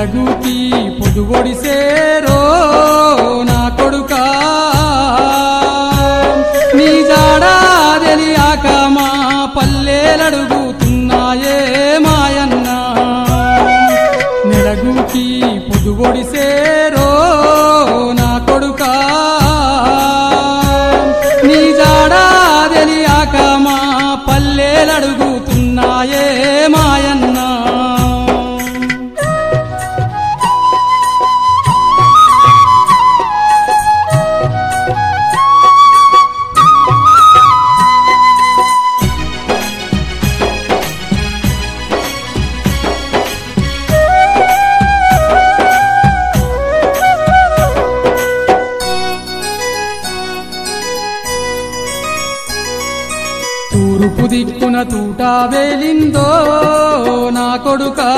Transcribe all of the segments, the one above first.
నెలగూకి పొదువొడిసేరో నా కొడుకా నీ జాడా తెలియాక మా పల్లెలడుగుతున్నాయే మాయన్న నెలగూకి పొదువొడిసేరో నా కొడుకా నీ జాడా తెలియాక మా పల్లెలడుగుతున్నాయే మాయన్న తూర్పు దిక్కున తూట వేలిందో నా కొడుకా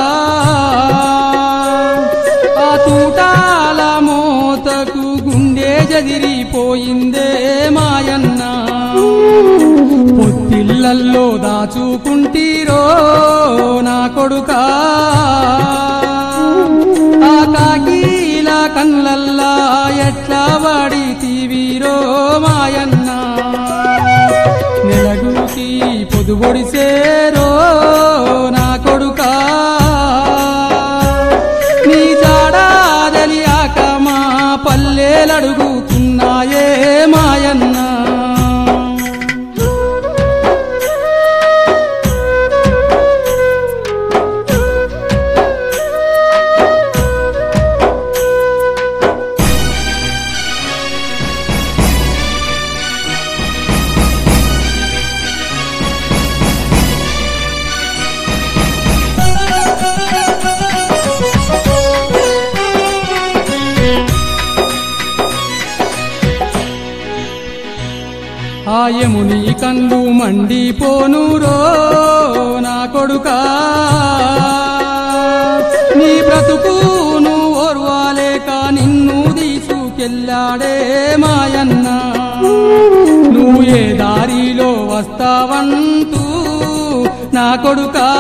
ఆ తూటాల మోతకు గుండె జదిరిపోయిందే మాయన్న పొత్తిళ్ళల్లో దాచుకుంటీరో నా కొడుకా ఆ కాకీల కళ్ళల్లా ఎట్లా వాడి తీవీరో మాయన్న నెలగూకి పొదుబొడిసేరో నా కొడుకా నీ జాడా తెలియాక మా పల్లెలడుగుతున్నాయే మాయన్న ఆయముని కళ్ళు మండిపోనురో నా కొడుకా నీ బ్రతుకును ఓర్వాలేక నిన్ను తీసుకెళ్ళాడే మాయన్న నువ్వు ఏ దారిలో వస్తావంటూ నా కొడుకా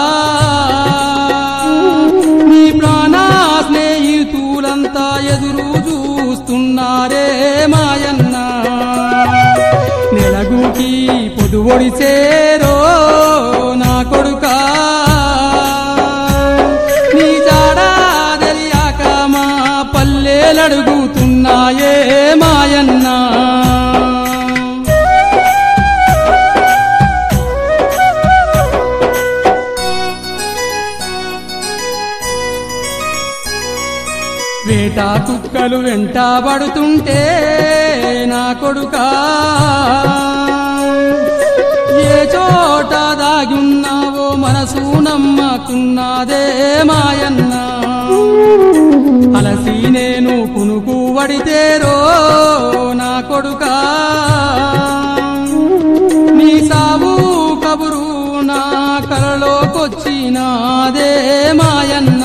నీ ప్రాణా స్నేహితులంతా ఎదురు చూస్తున్నారే మాయన్న నెలగూకి పొదువొడిసేరో నా కొడుకా నీ జాడా తెలియాక మా పల్లెలడుగుతున్నాయే మాయన్న వేట కుక్కలు వెంటబడుతుంటే నా కొడుకా ఏ చోట దాగున్నావో మనసు నమ్మకున్నదే మాయన్న అలసి నేను కునుకు వడితేరో నా కొడుకా నీ సావు కబురు నా కలలోకొచ్చినాదే మాయన్న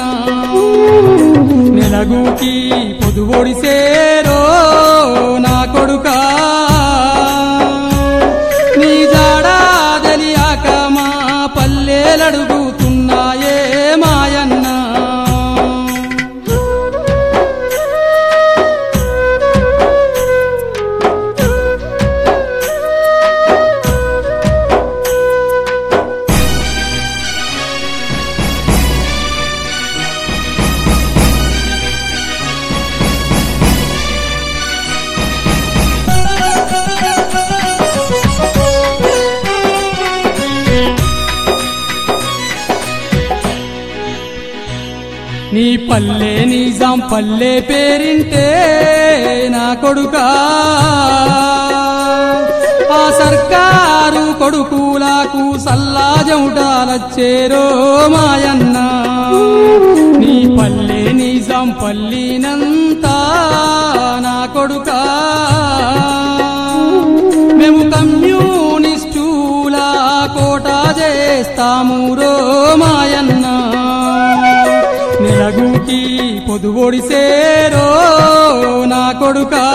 నెలగూకి పొదువొడిసేరో నా కొడుకా నీ జాడా తెలియాక మా పల్లెలడుగుతున్నాయే మాయన్న నీ పల్లె నిజాం పల్లె పేరింటే నా కొడుకా ఆ సర్కారు కొడుకులకు సల్లాజముటాలచ్చేరో మాయన్న నీ పల్లె నిజాం పల్లినంతా నా కొడుకా మేము కమ్యూనిస్టుల కోట చేస్తాము రో మాయన్న నెలగూకి పొదువొడిసేరో నా కొడుకా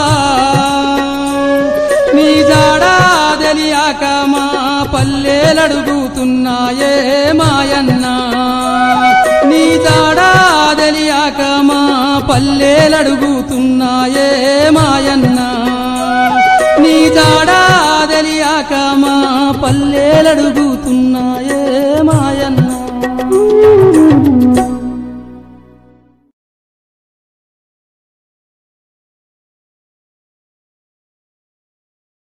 నీ జాడా తెలియాక మా పల్లెలడుగుతున్నాయే మాయన్న నీ జాడా తెలియక మా పల్లెలడుగుతున్నాయే మాయన్న నీ జాడా తెలియక మా పల్లెలడుగుతున్నాయే మాయన్న